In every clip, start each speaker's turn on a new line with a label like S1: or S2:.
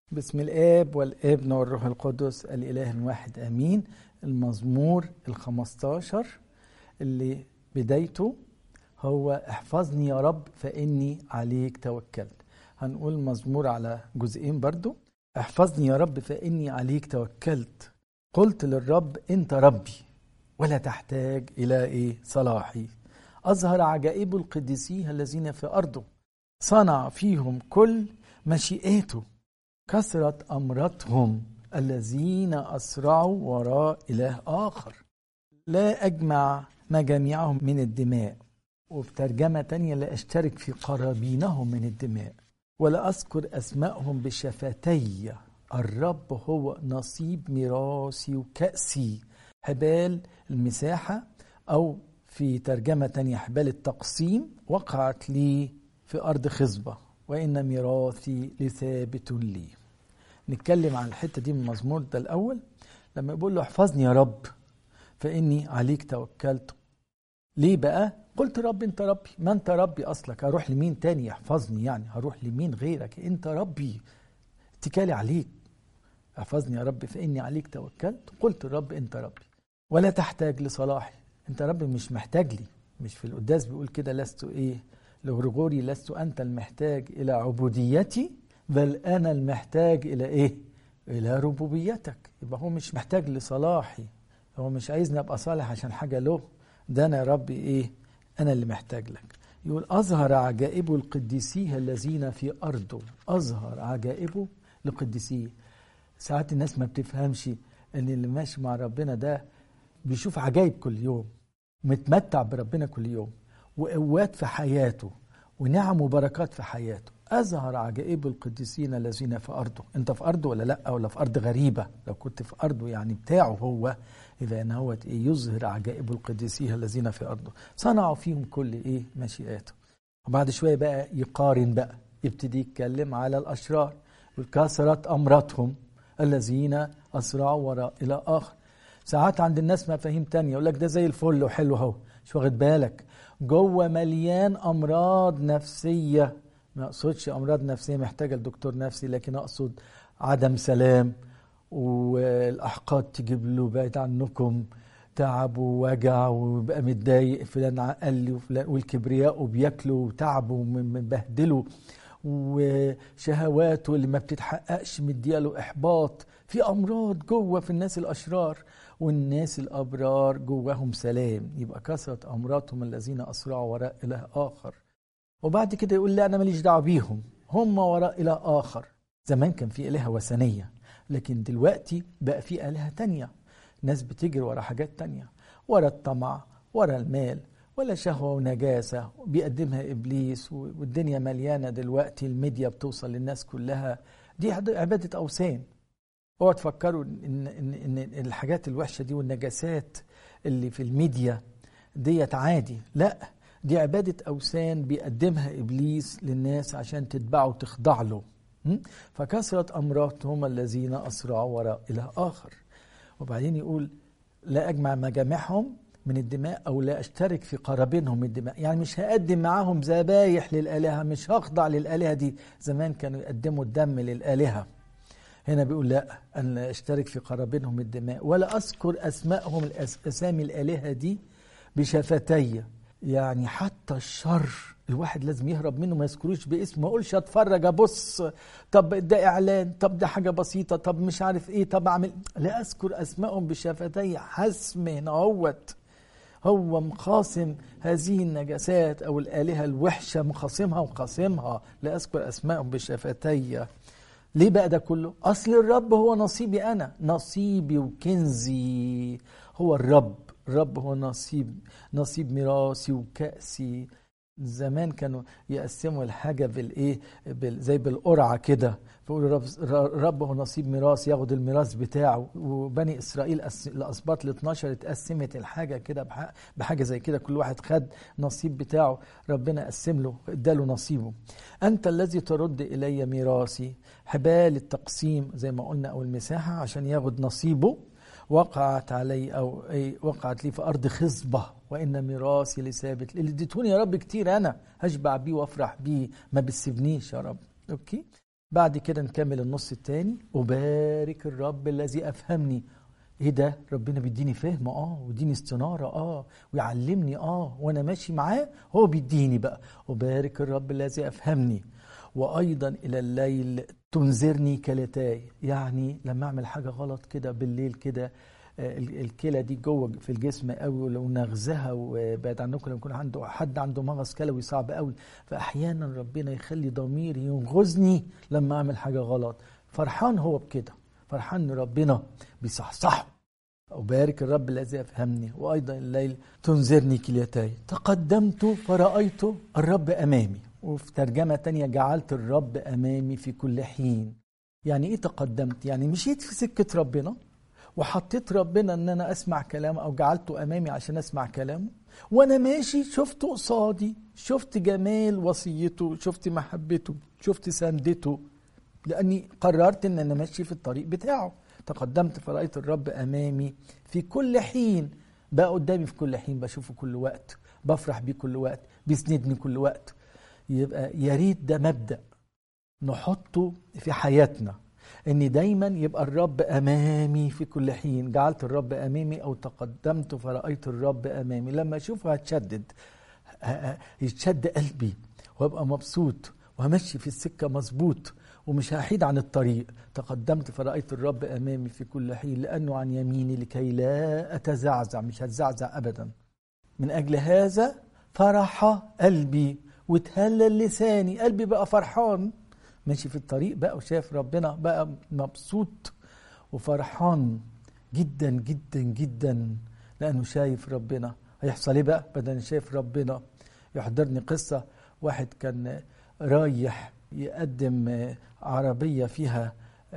S1: بسم الآب والابن والروح القدس الإله الواحد آمين المزمور الخمستاشر اللي بدايته هو احفظني يا رب فإني عليك توكلت هنقول المزمور على جزئين برضو احفظني يا رب فإني عليك توكلت قلت للرب أنت ربي ولا تحتاج إلى إيه صلاحي أظهر عجائب القديسين الذين في أرضه صنع فيهم كل مشيئاته كثرت أمرتهم الذين أسرعوا وراء إله آخر لا أجمع مجاميعهم من الدماء وفي ترجمة تانية لا أشترك في قرابينهم من الدماء ولا أذكر أسمائهم بشفتي الرب هو نصيب ميراثي وكأسي حبال المساحة أو في ترجمة تانية حبال التقسيم وقعت لي في أرض خصبة وإن ميراثي لثابت لي نتكلم عن الحتة دي من المزمور ده الأول لما يقول له احفظني يا رب فإني عليك توكلت ليه بقى؟ قلت رب أنت ربي ما أنت ربي أصلك هروح لمين تاني يحفظني يعني هروح لمين غيرك أنت ربي اتكالي عليك احفظني يا رب فإني عليك توكلت قلت الرب أنت ربي ولا تحتاج لصلاحي أنت ربي مش محتاج لي مش في القداس بيقول كده لست إيه لغرغوري لست أنت المحتاج إلى عبوديتي بل أنا المحتاج إلى إيه؟ إلى ربوبيتك يبقى هو مش محتاج لصلاحي هو مش عايزني أبقى صالح عشان حاجة له ده أنا يا ربي إيه؟ أنا اللي محتاج لك يقول أظهر عجائبه القديسيه الذين في أرضه أظهر عجائبه لقديسيه ساعات الناس ما بتفهمش ان اللي ماشي مع ربنا ده بيشوف عجائب كل يوم متمتع بربنا كل يوم وقوات في حياته ونعم وبركات في حياته أظهر عجائب القديسين الذين في أرضه أنت في أرضه ولا لأ ولا في أرض غريبة لو كنت في أرضه يعني بتاعه هو إذا أن هو إيه يظهر عجائب القديسين الذين في أرضه صنعوا فيهم كل إيه مشيئاته وبعد شوية بقى يقارن بقى يبتدي يتكلم على الأشرار والكسرت أمرتهم الذين أسرعوا وراء إلى آخر ساعات عند الناس مفاهيم تانية يقول لك ده زي الفل وحلو اهو مش واخد بالك جوه مليان أمراض نفسية ما أقصدش أمراض نفسية محتاجة لدكتور نفسي لكن أقصد عدم سلام والأحقاد تجيب له بعيد عنكم تعب ووجع ويبقى متضايق فلان قال لي وفلان والكبرياء وبياكلوا وتعبوا ومبهدلوا وشهواته اللي ما بتتحققش مدياله احباط في امراض جوه في الناس الاشرار والناس الابرار جواهم سلام يبقى كثرت امراضهم الذين اسرعوا وراء اله اخر وبعد كده يقول لا انا ماليش دعوه بيهم هم وراء اله اخر زمان كان في الهه وثنيه لكن دلوقتي بقى في الهه تانية ناس بتجري ورا حاجات تانية ورا الطمع ورا المال ولا شهوة ونجاسة بيقدمها إبليس والدنيا مليانة دلوقتي الميديا بتوصل للناس كلها دي عبادة أوثان اوعوا تفكروا إن, إن, إن الحاجات الوحشة دي والنجاسات اللي في الميديا ديت عادي لا دي عبادة أوثان بيقدمها إبليس للناس عشان تتبعه وتخضع له فكثرت أمراتهم الذين أسرعوا وراء إله آخر وبعدين يقول لا أجمع مجامعهم من الدماء أو لا أشترك في قرابينهم الدماء يعني مش هقدم معاهم ذبايح للآلهة مش هخضع للآلهة دي زمان كانوا يقدموا الدم للآلهة هنا بيقول لا أن لا أشترك في قرابينهم الدماء ولا أذكر أسمائهم أسامي الآلهة دي بشفتي يعني حتى الشر الواحد لازم يهرب منه ما يذكروش باسم ما اقولش اتفرج ابص طب ده اعلان طب ده حاجه بسيطه طب مش عارف ايه طب اعمل لا اذكر اسمائهم بشفتي حسم هنا اهوت هو مخاصم هذه النجاسات او الالهه الوحشه مخاصمها وقاسمها لا اذكر اسمائهم بشفتي ليه بقى ده كله اصل الرب هو نصيبي انا نصيبي وكنزي هو الرب الرب هو نصيب نصيب ميراثي وكأسي زمان كانوا يقسموا الحاجه بالايه بال زي بالقرعه كده فيقولوا رب, رب هو نصيب ميراث ياخد الميراث بتاعه وبني اسرائيل الاسباط ال 12 اتقسمت الحاجه كده بحاجه زي كده كل واحد خد نصيب بتاعه ربنا قسم له اداله نصيبه انت الذي ترد الي ميراثي حبال التقسيم زي ما قلنا او المساحه عشان ياخد نصيبه وقعت علي او اي وقعت لي في ارض خصبه وان ميراثي لثابت اللي اديتوني يا رب كتير انا هشبع بيه وافرح بيه ما بتسيبنيش يا رب اوكي بعد كده نكمل النص التاني أبارك الرب الذي أفهمني ايه ده ربنا بيديني فهم اه ويديني استناره اه ويعلمني اه وانا ماشي معاه هو بيديني بقى أبارك الرب الذي أفهمني وأيضا إلى الليل تنذرني كلتاي يعني لما أعمل حاجة غلط كده بالليل كده الكلى دي جوه في الجسم قوي ولو نغزها وبعد عنكم لو يكون عنده حد عنده مغص كلوي صعب قوي فاحيانا ربنا يخلي ضميري ينغزني لما اعمل حاجه غلط فرحان هو بكده فرحان ان ربنا بيصحصحه أبارك الرب الذي أفهمني وأيضا الليل تنذرني كليتاي تقدمت فرأيت الرب أمامي وفي ترجمة تانية جعلت الرب أمامي في كل حين يعني إيه تقدمت؟ يعني مشيت في سكة ربنا وحطيت ربنا ان انا اسمع كلامه او جعلته امامي عشان اسمع كلامه وانا ماشي شفته قصادي شفت جمال وصيته شفت محبته شفت سندته لاني قررت ان انا ماشي في الطريق بتاعه تقدمت فرأيت الرب امامي في كل حين بقى قدامي في كل حين بشوفه كل وقت بفرح بيه كل وقت بيسندني كل وقت يبقى يا ريت ده مبدأ نحطه في حياتنا ان دايما يبقى الرب امامي في كل حين جعلت الرب امامي او تقدمت فرايت الرب امامي لما اشوفه هتشدد يتشد قلبي وابقى مبسوط وهمشي في السكه مظبوط ومش هحيد عن الطريق تقدمت فرأيت الرب أمامي في كل حين لأنه عن يميني لكي لا أتزعزع مش هتزعزع أبدا من أجل هذا فرح قلبي وتهلل لساني قلبي بقى فرحان ماشي في الطريق بقى وشايف ربنا بقى مبسوط وفرحان جدا جدا جدا لانه شايف ربنا هيحصل ايه بقى بدل شايف ربنا يحضرني قصه واحد كان رايح يقدم عربيه فيها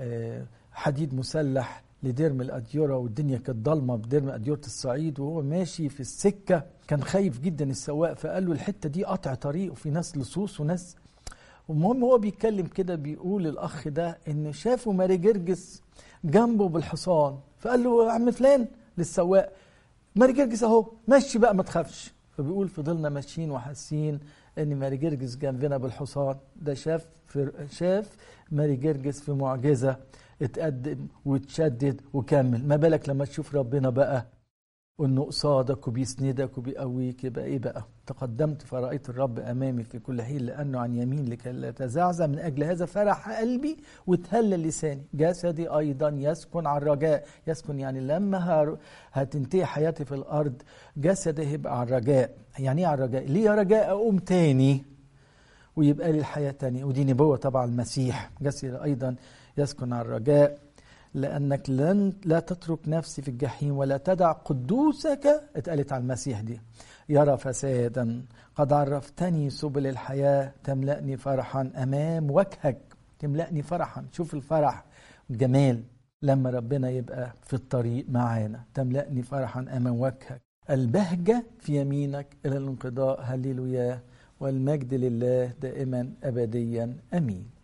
S1: حديد مسلح لدرم الأديرة والدنيا كانت ضلمة بدرم أديرة الصعيد وهو ماشي في السكة كان خايف جدا السواق فقال له الحتة دي قطع طريق وفي ناس لصوص وناس المهم هو بيتكلم كده بيقول الاخ ده ان شافه ماري جرجس جنبه بالحصان فقال له يا عم فلان للسواق ماري جرجس اهو مشي بقى ما تخافش فبيقول فضلنا ماشيين وحاسين ان ماري جرجس جنبنا بالحصان ده شاف في شاف ماري جرجس في معجزه اتقدم وتشدد وكمل ما بالك لما تشوف ربنا بقى وانه قصادك وبيسندك وبيقويك يبقى ايه بقى تقدمت فرأيت الرب امامي في كل حين لانه عن يمين لكي لا تزعزع من اجل هذا فرح قلبي وتهلل لساني جسدي ايضا يسكن على الرجاء يسكن يعني لما هتنتهي حياتي في الارض جسدي هيبقى على الرجاء يعني ايه على الرجاء ليه رجاء اقوم تاني ويبقى لي الحياه تاني ودي نبوه طبعا المسيح جسدي ايضا يسكن على الرجاء لأنك لن لا تترك نفسي في الجحيم ولا تدع قدوسك اتقالت على المسيح دي يرى فسادا قد عرفتني سبل الحياة تملأني فرحا أمام وجهك تملأني فرحا شوف الفرح جمال لما ربنا يبقى في الطريق معانا تملأني فرحا أمام وجهك البهجة في يمينك إلى الانقضاء هللويا والمجد لله دائما أبديا أمين